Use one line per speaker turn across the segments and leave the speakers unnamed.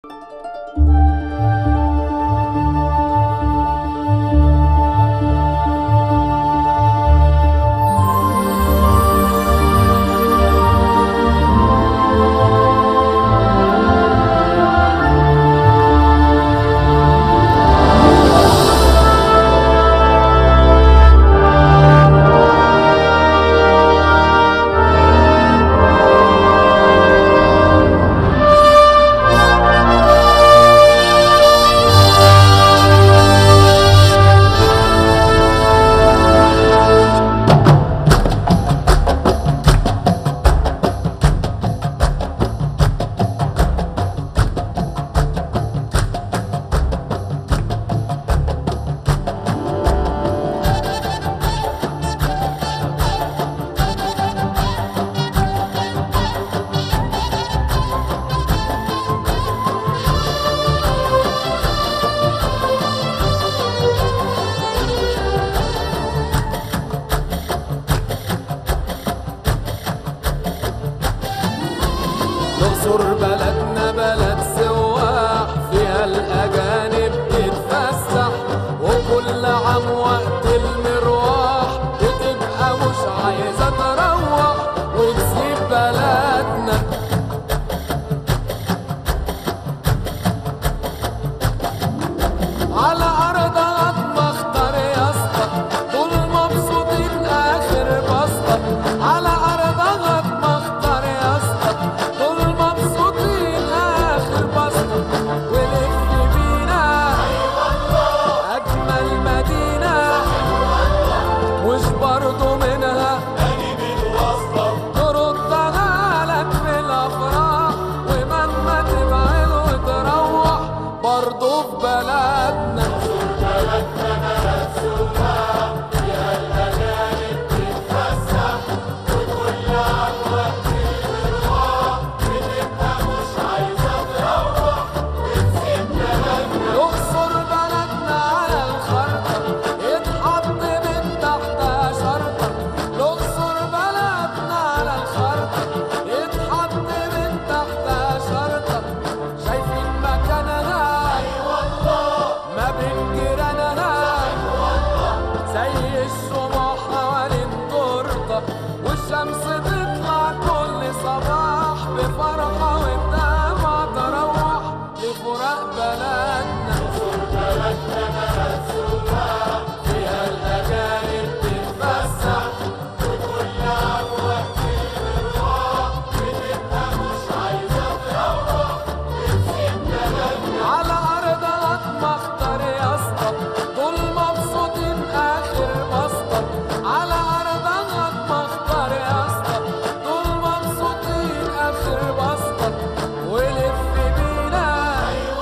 الأقصر بلدنا بلد سواح فيها الأجانب تتفسح وكل عام وقت المروح بتبقى مش عايزة تروح وتسيب بلدنا على أرضها مختار يا اسطى دول مبسوطين آخر بسطة على أرضها مختار يا اسطى دول مبسوطين آخر بسطة ولف بينا أجمل مدينة مش برضو منها تردها لك في الأفراح ومهما تبعد وتروح برضو في بلدنا الأقصر بلدنا على الخرطة يتحط من تحتها شرطة الأقصر بلدنا على الخرطة يتحط من تحتها شرطة شايفين مكانها ما بين جيرانها زي الشموع حوالين تورته والشمس تطلع كل صباح بفرحة والدمع تروح لفراق بلدنا فيها الأجانب تتفسح وكل عام وقت المروح بتبقى مش عايزة تروح وتسيب بلدنا على أرضها مختار يا اسطى دول مبسوطين آخر بسطة على أرضها مختار يا اسطى دول مبسوطين آخر بسطة ولف بينا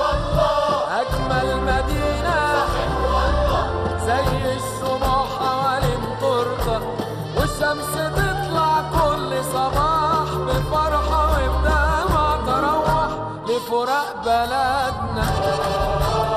أجمل مدينة زي الشموع حوالين تورته والشمس تطلع كل صباح بفرحة وبدمع تروح لفراق بلدنا